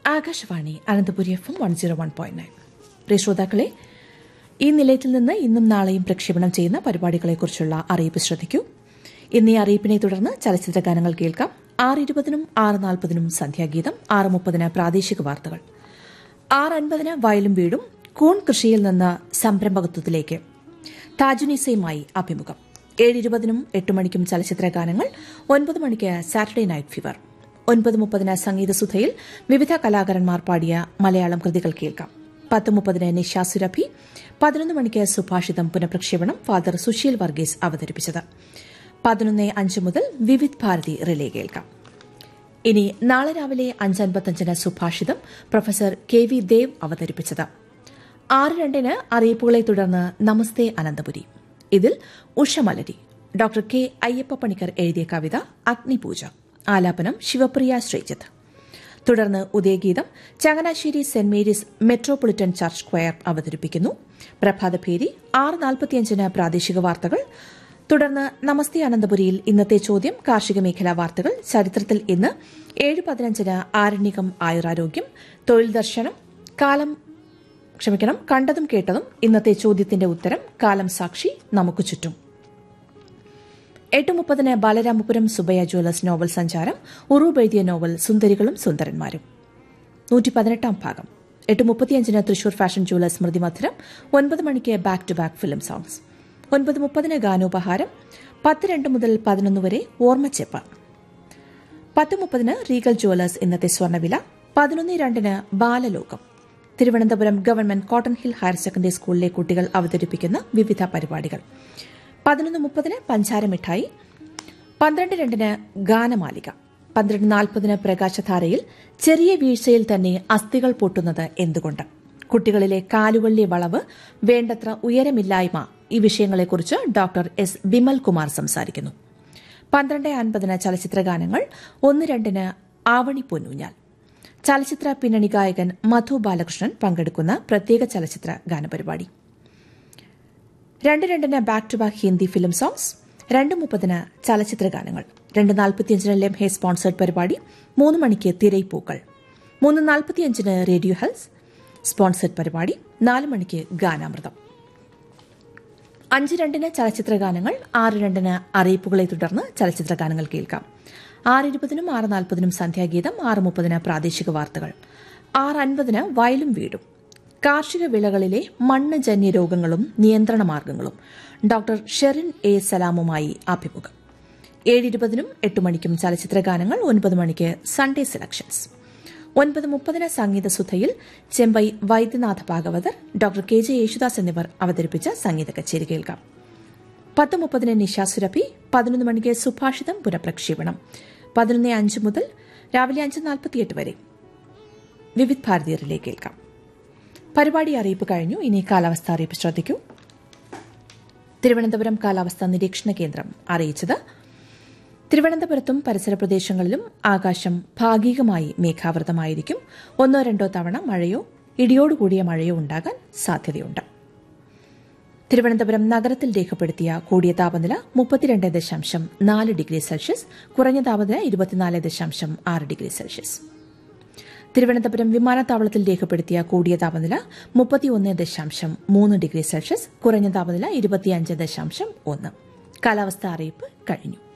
Akashvani Ananthapuri F M one zero one point nine പ്രിയ ശ്രോതാക്കളെ ഈ നിലയത്തിൽ നിന്ന് ഇന്നും നാളെയും പ്രക്ഷേപണം ചെയ്യുന്ന പരിപാടികളെക്കുറിച്ചുള്ള അറിയിപ്പ് ശ്രദ്ധിക്കൂ ഇന്ന് ഈ അറിയിപ്പിനെ തുടർന്ന് ചലച്ചിത്ര ഗാനങ്ങൾ കേൾക്കാം ആറ് ഇരുപതിനും ആറ് നാൽപ്പതിനും സന്ധ്യാഗീതം ആറ് മുപ്പതിന് പ്രാദേശിക വാർത്തകൾ ആറ് അൻപതിന് വയലും വീടും കൂൺ കൃഷിയിൽ നിന്ന് സംരംഭകത്വത്തിലേക്ക് താജുനീസയുമായി അഭിമുഖം ഏഴ് ഇരുപതിനും എട്ട് മണിക്കും ചലച്ചിത്ര ഗാനങ്ങൾ ഒൻപത് മണിക്ക് സാറ്റർഡേ നൈറ്റ് ഫീവർ ഒൻപത് മുപ്പതിന് സംഗീതസുധയിൽ വിവിധ കലാകാരന്മാർ പാടിയ മലയാളം കൃതികൾ കേൾക്കാം പത്ത് മുപ്പതിന് നിഷ സുരഭി പതിനൊന്ന് മണിക്ക് സുഭാഷിതം പുനഃപ്രക്ഷേപണം ഫാദർ സുശീൽ വർഗീസ് അവതരിപ്പിച്ചത് പതിനൊന്ന് അഞ്ച് മുതൽ വിവിധ് ഭാരതി റിലേ കേൾക്കാം ഇനി നാളെ രാവിലെ അഞ്ചൻപത്തഞ്ചിന് സുഭാഷിതം പ്രൊഫസർ കെ വി ദേവ് അവതരിപ്പിച്ചത് ആറ് രണ്ടിന് അറിയിപ്പുകളെ തുടർന്ന് നമസ്തേ അനന്തപുരി ഇതിൽ ഉഷമലരി ഡോക്ടർ കെ അയ്യപ്പ പണിക്കർ എഴുതിയ കവിത അഗ്നിപൂജ ആലാപനം ശിവപ്രിയ ശ്രീജിത്ത് തുടർന്ന് ഉദയഗീതം ചങ്ങനാശ്ശേരി സെന്റ് മേരീസ് മെട്രോപൊളിറ്റൻ ചർച്ച് സ്ക്വയർ അവതരിപ്പിക്കുന്നു പ്രഭാതഭേരി ആറ് നാൽപ്പത്തിയഞ്ചിന് പ്രാദേശിക വാർത്തകൾ തുടർന്ന് നമസ്തേ അനന്തപുരിയിൽ ഇന്നത്തെ ചോദ്യം കാർഷിക മേഖലാ വാർത്തകൾ ചരിത്രത്തിൽ ഇന്ന് ഏഴ് പതിനഞ്ചിന് ആരണ്യകം ആയുരാരോഗ്യം തൊഴിൽ ദർശനം കാലം ക്ഷമിക്കണം കണ്ടതും കേട്ടതും ഇന്നത്തെ ചോദ്യത്തിന്റെ ഉത്തരം കാലം സാക്ഷി നമുക്ക് ചുറ്റും എട്ട് മുപ്പതിന് ബാലരാമപുരം സുബയ്യ ജ്വല്ലേഴ്സ് നോവൽ സഞ്ചാരം ഉറൂബ് എഴുതിയ നോവൽ സുന്ദരികളും സുന്ദരന്മാരും നൂറ്റി പതിനെട്ടാം ഭാഗം എട്ട് മുപ്പത്തിയഞ്ചിന് തൃശൂർ ഫാഷൻ ജ്വല്ലേഴ്സ് സ്മൃതി മധുരം ഒൻപത് മണിക്ക് back to back film songs ഒൻപത് മുപ്പതിന് ഗാനോപഹാരം പത്ത് രണ്ട് മുതൽ പതിനൊന്ന് വരെ ഓർമ്മച്ചെപ്പ് പത്ത് മുപ്പതിന് റീഗൽ ജ്വല്ലേഴ്സ് ഇന്നത്തെ സ്വർണ്ണവില പതിനൊന്ന് രണ്ടിന് Balalokam Thiruvananthapuram government cotton hill higher secondary സ്കൂളിലെ കുട്ടികൾ അവതരിപ്പിക്കുന്ന വിവിധ പരിപാടികൾ പതിനൊന്ന് മുപ്പതിന് പഞ്ചാര മിഠായി പന്ത്രണ്ട് രണ്ടിന് ഗാനമാലിക പന്ത്രണ്ട് നാൽപ്പതിന് പ്രകാശധാരയിൽ ചെറിയ വീഴ്ചയിൽ തന്നെ അസ്ഥികൾ പൊട്ടുന്നത് എന്തുകൊണ്ട് കുട്ടികളിലെ കാലുവള്ളി വളവ് വേണ്ടത്ര ഉയരമില്ലായ്മ ഈ വിഷയങ്ങളെക്കുറിച്ച് ഡോക്ടർ എസ് ബിമൽ കുമാർ സംസാരിക്കുന്നു പന്ത്രണ്ട് അൻപതിന് ചലച്ചിത്ര ഗാനങ്ങൾ ഒന്ന് രണ്ടിന് ആവണി പൊന്നൂഞ്ഞാൽ ചലച്ചിത്ര പിന്നണി ഗായകൻ മധു ബാലകൃഷ്ണൻ പങ്കെടുക്കുന്ന പ്രത്യേക ചലച്ചിത്ര ഗാനപരിപാടി രണ്ട് രണ്ടിന് back to back Hindi film songs രണ്ട് മുപ്പതിന് ചലച്ചിത്ര ഗാനങ്ങൾ രണ്ട് നാൽപ്പത്തിയഞ്ചിന് ലെംഹെ സ്പോൺസേഡ് പരിപാടി മൂന്ന് മണിക്ക് തിരയിപ്പൂക്കൾ മൂന്ന് നാൽപ്പത്തിയഞ്ചിന് റേഡിയോ ഹെൽസ് സ്പോൺസേഡ് പരിപാടി നാല് മണിക്ക് ഗാനാമൃതം അഞ്ച് രണ്ടിന് ചലച്ചിത്ര ഗാനങ്ങൾ ആറ് രണ്ടിന് അറിയിപ്പുകളെ തുടർന്ന് ചലച്ചിത്ര ഗാനങ്ങൾ കേൾക്കാം ആറ് ഇരുപതിനും ആറ് നാൽപ്പതിനും സന്ധ്യാഗീതം ആറ് മുപ്പതിന് പ്രാദേശിക വാർത്തകൾ ആറ് അൻപതിന് വയലും വീടും കാർഷിക വിളകളിലെ മണ്ണ് ജന്യ രോഗങ്ങളും നിയന്ത്രണ മാർഗങ്ങളും ഡോക്ടർ ഷെറിൻ എ സലാമുമായി അഭിമുഖം ഏഴ് ഇരുപതിനും എട്ട് മണിക്കും ചലച്ചിത്ര ഗാനങ്ങൾ ഒൻപത് മണിക്ക് സൺഡേ സെലക്ഷൻസ് ഒൻപത് മുപ്പതിന് സംഗീത സുധയിൽ Chembai Vaidyanatha Bhagavathar doctor K J Yesudas എന്നിവർ അവതരിപ്പിച്ച സംഗീത കച്ചേരി കേൾക്കാം പത്ത് മുപ്പതിന് നിശാ സുരഭി പതിനൊന്ന് മണിക്ക് സുഭാഷിതം പുനഃപ്രക്ഷേപണം പതിനൊന്ന് അഞ്ച് മുതൽ രാവിലെ അഞ്ച് നാൽപ്പത്തിയെട്ട് വരെ വിവിധ് ഭാരതീയറിലേക്ക് കേൾക്കാം പരിപാടി അറിയിപ്പ് കഴിഞ്ഞു ഇനി കാലാവസ്ഥ അറിയിപ്പ് ശ്രദ്ധിക്കൂ തിരുവനന്തപുരം കാലാവസ്ഥാ നിരീക്ഷണ കേന്ദ്രം അറിയിച്ചത് തിരുവനന്തപുരത്തും പരിസര പ്രദേശങ്ങളിലും ആകാശം ഭാഗികമായി മേഘാവൃതമായിരിക്കും ഒന്നോ രണ്ടോ തവണ മഴയോ ഇടിയോടുകൂടിയ മഴയോ ഉണ്ടാകാൻ സാധ്യതയുണ്ട് തിരുവനന്തപുരം നഗരത്തിൽ രേഖപ്പെടുത്തിയ കൂടിയ താപനില മുപ്പത്തിരണ്ട് ദശാംശം നാല് ഡിഗ്രി സെൽഷ്യസ് കുറഞ്ഞ താപനില ഇരുപത്തിനാല് ദശാംശം ആറ് ഡിഗ്രി സെൽഷ്യസ് തിരുവനന്തപുരം വിമാനത്താവളത്തിൽ രേഖപ്പെടുത്തിയ കൂടിയ താപനില മുപ്പത്തിയൊന്ന് ദശാംശം മൂന്ന് ഡിഗ്രി സെൽഷ്യസ് കുറഞ്ഞ താപനില ഇരുപത്തിയഞ്ച് ദശാംശം ഒന്ന് കാലാവസ്ഥാ അറിയിപ്പ് കഴിഞ്ഞു